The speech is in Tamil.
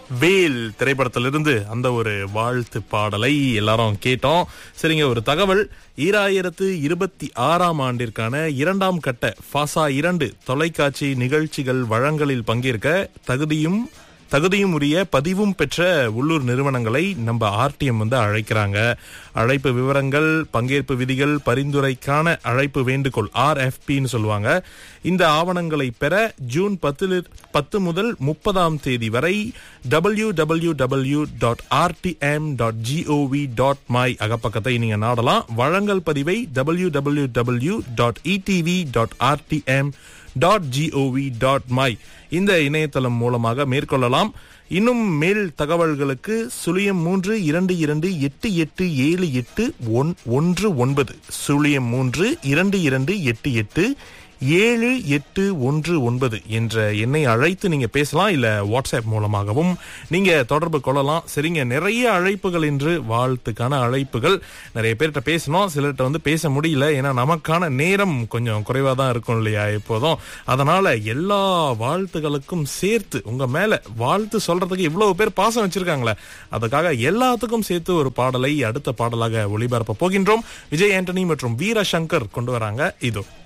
வேல் திரைப்படத்திலிருந்து அந்த ஒரு வாழ்த்து பாடலை எல்லாரும் கேட்டோம் சரிங்க ஒரு தகவல் ஈராயிரத்து இருபத்தி ஆறாம் ஆண்டிற்கான இரண்டாம் கட்ட ஃபாசா இரண்டு தொலைக்காட்சி நிகழ்ச்சிகள் வழங்கலில் பங்கேற்க தகுதியும் தகுதியும் உரிய பதிவும் பெற்ற உள்ளூர் நிறுவனங்களை நம்ம ஆர்டிஎம் வந்து அழைக்கிறாங்க அழைப்பு விவரங்கள் பங்கேற்பு விதிகள் பரிந்துரைக்கான அழைப்பு வேண்டுகோள் ஆர்எஃபின்னு சொல்லுவாங்க இந்த ஆவணங்களை பெற ஜூன் பத்து பத்து முதல் முப்பதாம் தேதி வரை W W W dot RTM dot GOV dot my அகப்பக்கத்தை நீங்க நாடலாம் வழங்கல் பதிவை W W W dot ETV dot RTM dot GOV dot my இந்த இணையதளம் மூலமாக மேற்கொள்ளலாம் இன்னும் மேல் தகவல்களுக்கு சுழியம் மூன்று இரண்டு இரண்டு எட்டு எட்டு ஏழு எட்டு ஒன் ஒன்று ஒன்பது சுழியம் மூன்று இரண்டு இரண்டு எட்டு எட்டு ஏழு எட்டு ஒன்று ஒன்பது என்ற எண்ணை அழைத்து நீங்க பேசலாம் இல்ல வாட்ஸ்அப் மூலமாகவும் நீங்க தொடர்பு கொள்ளலாம் சரிங்க நிறைய அழைப்புகள் என்று வாழ்த்துக்கான அழைப்புகள் நிறைய பேர்கிட்ட பேசணும் சிலர்கிட்ட வந்து பேச முடியல ஏன்னா நமக்கான நேரம் கொஞ்சம் குறைவா தான் இருக்கும் இல்லையா எப்போதும் அதனால எல்லா வாழ்த்துகளுக்கும் சேர்த்து உங்க மேல வாழ்த்து சொல்றதுக்கு இவ்வளவு பேர் பாசம் வச்சிருக்காங்களே அதுக்காக எல்லாத்துக்கும் சேர்த்து ஒரு பாடலை அடுத்த பாடலாக ஒளிபரப்ப போகின்றோம் விஜய் ஆண்டனி மற்றும் வீரசங்கர் கொண்டு வராங்க இதோ